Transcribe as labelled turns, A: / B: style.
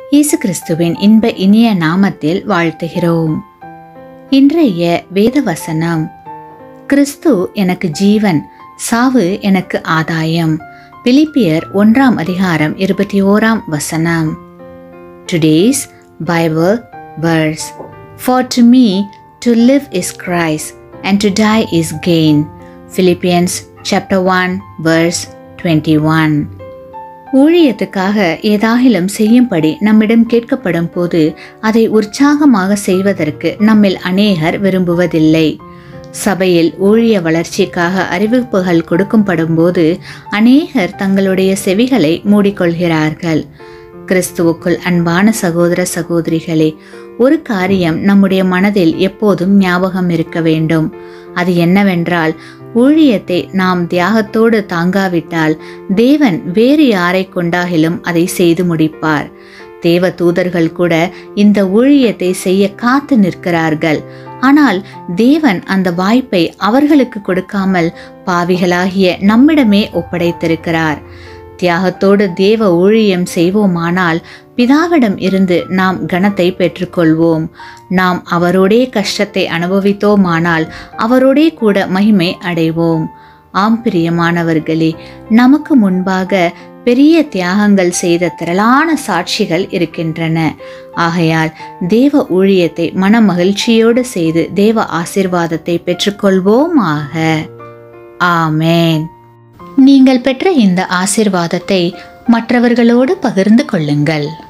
A: இயேசு கிறிஸ்துவின் இன்ப இனிய நாமத்தில் வாழ்த்துகிறோம் இன்றைய வேத வசனம் கிறிஸ்து எனக்கு ஜீவன் சாவு எனக்கு ஆதாயம் பிலிப்பியர் ஒன்றாம் அதிகாரம் இருபத்தி ஓராம் வசனம் today's Bible verse For to me to live is Christ and to die is gain. Philippians chapter 1 verse 21 ஊழியத்துக்காக ஏதாகிலும் செய்யும்படி நம்மிடம் கேட்கப்படும் போது அதை உற்சாகமாக செய்வதற்கு நம்மில் அநேகர் விரும்புவதில்லை சபையில் ஊழிய வளர்ச்சிக்காக அறிவிப்புகள் கொடுக்கப்படும் போது அநேகர் தங்களுடைய செவிகளை மூடிக்கொள்கிறார்கள் கிறிஸ்துவுக்குள் அன்பான சகோதர சகோதரிகளே ஒரு காரியம் நம்முடைய மனதில் எப்போதும் ஞாபகம் இருக்க வேண்டும் அது என்னவென்றால் ஊழியத்தை நாம் தியாகத்தோடு தாங்காவிட்டால் தேவன் வேறு யாரை கொண்டாகிலும் அதை செய்து முடிப்பார் தேவ தூதர்கள் கூட இந்த ஊழியத்தை செய்ய காத்து நிற்கிறார்கள் ஆனால் தேவன் அந்த வாய்ப்பை அவர்களுக்கு கொடுக்காமல் பாவிகளாகிய நம்மிடமே ஒப்படைத்திருக்கிறார் தியாகத்தோடு தேவ ஊழியம் செய்வோமானால் பிதாவிடம் இருந்து நாம் கணத்தை பெற்றுக்கொள்வோம் நாம் அவரோடே கஷ்டத்தை அனுபவித்தோமானால் அவரோடே கூட மகிமை அடைவோம் ஆம் பிரியமானவர்களே நமக்கு முன்பாக பெரிய தியாகங்கள் செய்த திரளான சாட்சிகள் இருக்கின்றன ஆகையால் தேவ ஊழியத்தை மன மகிழ்ச்சியோடு செய்து தேவ ஆசிர்வாதத்தை பெற்றுக்கொள்வோமாக ஆமேன் நீங்கள் பெற்ற இந்த ஆசிர்வாதத்தை மற்றவர்களோடு பகிர்ந்து கொள்ளுங்கள்